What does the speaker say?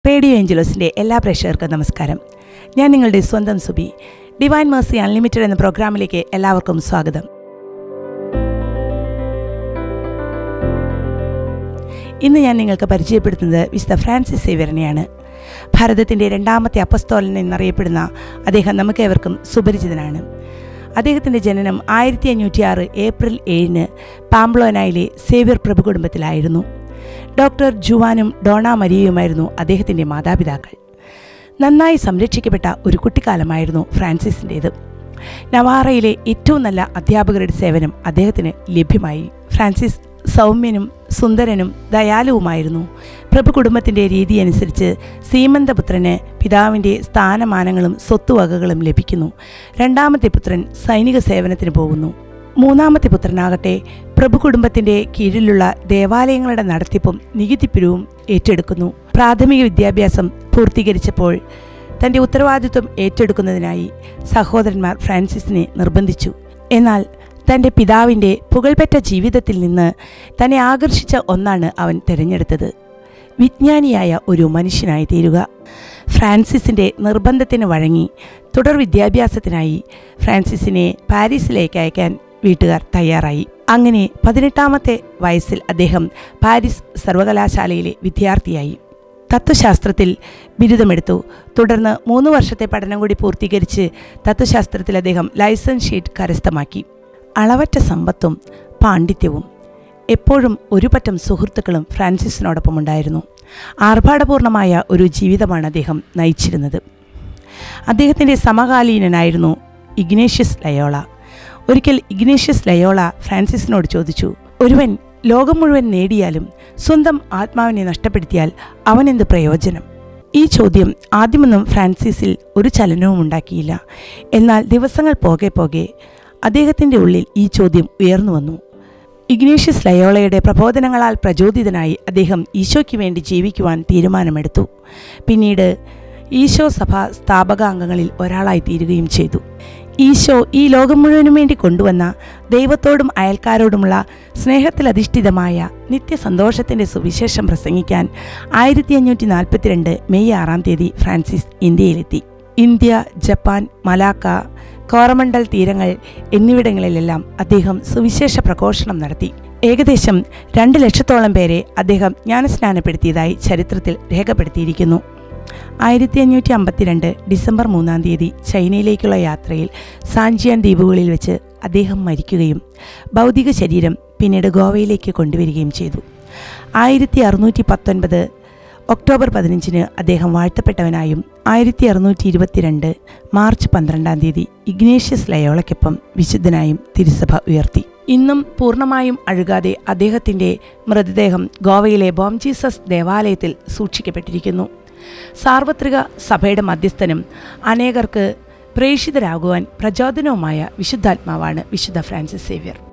radio ഏഞ്ചലോസിൻ്റെ എല്ലാ പ്രേക്ഷകർക്കും നമസ്കാരം ഞാൻ നിങ്ങളുടെ സ്വന്തം സുബി ഡിവൈൻ മേഴ്സി അൺലിമിറ്റഡ് എന്ന പ്രോഗ്രാമിലേക്ക് എല്ലാവർക്കും സ്വാഗതം ഇന്ന് ഞാൻ നിങ്ങൾക്ക് പരിചയപ്പെടുത്തുന്നത് വിശുദ്ധ ഫ്രാൻസിസ് സേവ്യറിനെയാണ് ഭാരതത്തിൻ്റെ രണ്ടാമത്തെ അപ്പസ്തോലൻ എന്നറിയപ്പെടുന്ന അദ്ദേഹം നമുക്കേവർക്കും സുപരിചിതനാണ് അദ്ദേഹത്തിൻ്റെ ജനനം ആയിരത്തി അഞ്ഞൂറ്റി ആറ് ഏപ്രിൽ ഏഴിന് പാംബ്ലോനായിലെ സേവ്യർ പ്രഭു കുടുംബത്തിലായിരുന്നു ഡോക്ടർ ജുവാനും ഡോണ മരിയയുമായിരുന്നു അദ്ദേഹത്തിൻ്റെ മാതാപിതാക്കൾ നന്നായി സംരക്ഷിക്കപ്പെട്ട ഒരു കുട്ടിക്കാലമായിരുന്നു ഫ്രാൻസിസിൻ്റേത് നവാറയിലെ ഏറ്റവും നല്ല അധ്യാപകരുടെ സേവനം അദ്ദേഹത്തിന് ലഭ്യമായി ഫ്രാൻസിസ് സൗമ്യനും സുന്ദരനും ദയാലുവുമായിരുന്നു പ്രഭു കുടുംബത്തിൻ്റെ രീതി അനുസരിച്ച് സീമന്തപുത്രന് പിതാവിൻ്റെ സ്ഥാനമാനങ്ങളും സ്വത്തുവകകളും ലഭിക്കുന്നു രണ്ടാമത്തെ പുത്രൻ സൈനിക സേവനത്തിന് പോകുന്നു മൂന്നാമത്തെ പുത്രനാകട്ടെ പ്രഭു കുടുംബത്തിന്റെ കീഴിലുള്ള ദേവാലയങ്ങളുടെ നടത്തിപ്പും നികുതിപ്പിരിവും ഏറ്റെടുക്കുന്നു പ്രാഥമിക വിദ്യാഭ്യാസം പൂർത്തീകരിച്ചപ്പോൾ തന്റെ ഉത്തരവാദിത്വം ഏറ്റെടുക്കുന്നതിനായി സഹോദരന്മാർ ഫ്രാൻസിസിനെ നിർബന്ധിച്ചു എന്നാൽ തന്റെ പിതാവിന്റെ പുകൾപെറ്റ ജീവിതത്തിൽ നിന്ന് തന്നെ ആകർഷിച്ച ഒന്നാണ് അവൻ തിരഞ്ഞെടുത്തത് വിജ്ഞാനിയായ ഒരു മനുഷ്യനായി തീരുക ഫ്രാൻസിസിന്റെ നിർബന്ധത്തിന് വഴങ്ങി തുടർ വിദ്യാഭ്യാസത്തിനായി ഫ്രാൻസിസിനെ പാരീസിലേക്ക് അയക്കാൻ വീട്ടുകാർ തയ്യാറായി അങ്ങനെ പതിനെട്ടാമത്തെ വയസ്സിൽ അദ്ദേഹം പാരീസ് സർവകലാശാലയിലെ വിദ്യാർത്ഥിയായി തത്വശാസ്ത്രത്തിൽ ബിരുദമെടുത്തു തുടർന്ന് മൂന്ന് വർഷത്തെ പഠനം കൂടി പൂർത്തീകരിച്ച് തത്വശാസ്ത്രത്തിൽ അദ്ദേഹം ലൈസൻസ് ഷീറ്റ് കരസ്ഥമാക്കി അളവറ്റ സമ്പത്തും പാണ്ഡിത്യവും എപ്പോഴും ഒരു പറ്റം സുഹൃത്തുക്കളും ഫ്രാൻസിസിനോടൊപ്പം ഉണ്ടായിരുന്നു ആർഭാടപൂർണമായ ഒരു ജീവിതമാണ് അദ്ദേഹം നയിച്ചിരുന്നത് അദ്ദേഹത്തിൻ്റെ സമകാലീനനായിരുന്നു ഇഗ്നേഷ്യസ് ലയോള ഒരിക്കൽ ഇഗ്നേഷ്യസ് ലയോള ഫ്രാൻസിസിനോട് ചോദിച്ചു ഒരുവൻ ലോകം മുഴുവൻ നേടിയാലും സ്വന്തം ആത്മാവിനെ നഷ്ടപ്പെടുത്തിയാൽ അവനെന്ത് പ്രയോജനം ഈ ചോദ്യം ആദ്യമൊന്നും ഫ്രാൻസിസിൽ ഒരു ചലനവും ഉണ്ടാക്കിയില്ല എന്നാൽ ദിവസങ്ങൾ പോകെ പോകെ അദ്ദേഹത്തിൻ്റെ ഉള്ളിൽ ഈ ചോദ്യം ഉയർന്നു വന്നു ഇഗ്നേഷ്യസ് ലയോളയുടെ പ്രബോധനങ്ങളാൽ പ്രചോദിതനായി അദ്ദേഹം ഈശോയ്ക്ക് വേണ്ടി ജീവിക്കുവാൻ തീരുമാനമെടുത്തു പിന്നീട് ഈശോ സഭ സ്ഥാപകാംഗങ്ങളിൽ ഒരാളായി തീരുകയും ചെയ്തു ഈശോ ഈ ലോകം മുഴുവനും വേണ്ടി കൊണ്ടുവന്ന ദൈവത്തോടും അയൽക്കാരോടുമുള്ള സ്നേഹത്തിലധിഷ്ഠിതമായ നിത്യസന്തോഷത്തിൻ്റെ സുവിശേഷം പ്രസംഗിക്കാൻ ആയിരത്തി അഞ്ഞൂറ്റി നാൽപ്പത്തിരണ്ട് മെയ് ആറാം തീയതി ഫ്രാൻസിസ് ഇന്ത്യയിലെത്തി ഇന്ത്യ ജപ്പാൻ മലാക്ക കോറമണ്ടൽ തീരങ്ങൾ എന്നിവിടങ്ങളിലെല്ലാം അദ്ദേഹം സുവിശേഷ പ്രഘോഷണം നടത്തി ഏകദേശം രണ്ട് ലക്ഷത്തോളം പേരെ അദ്ദേഹം ജ്ഞാനസ്നാനപ്പെടുത്തിയതായി ചരിത്രത്തിൽ രേഖപ്പെടുത്തിയിരിക്കുന്നു ആയിരത്തി അഞ്ഞൂറ്റി അമ്പത്തിരണ്ട് ഡിസംബർ മൂന്നാം തീയതി ചൈനയിലേക്കുള്ള യാത്രയിൽ സാഞ്ചിയാൻ ദ്വീപുകളിൽ വെച്ച് അദ്ദേഹം മരിക്കുകയും ഭൗതിക ശരീരം പിന്നീട് ഗോവയിലേക്ക് കൊണ്ടുവരികയും ചെയ്തു ആയിരത്തി അറുന്നൂറ്റി പത്തൊൻപത് ഒക്ടോബർ പതിനഞ്ചിന് അദ്ദേഹം വാഴ്ത്തപ്പെട്ടവനായും ആയിരത്തി അറുന്നൂറ്റി ഇരുപത്തിരണ്ട് മാർച്ച് പന്ത്രണ്ടാം തീയതി ഇഗ്നേഷ്യസ് ലയോളയ്ക്കൊപ്പം വിശുദ്ധനായും തിരുസഭ ഉയർത്തി ഇന്നും പൂർണ്ണമായും അഴുകാതെ അദ്ദേഹത്തിൻ്റെ മൃതദേഹം ഗോവയിലെ ബോം ജീസസ് ദേവാലയത്തിൽ സൂക്ഷിക്കപ്പെട്ടിരിക്കുന്നു സാർവത്രിക സഭയുടെ മധ്യസ്ഥനും അനേകർക്ക് പ്രേഷിതരാകുവാൻ പ്രചോദനവുമായ വിശുദ്ധാത്മാവാണ് വിശുദ്ധ ഫ്രാൻസിസ് സേവ്യർ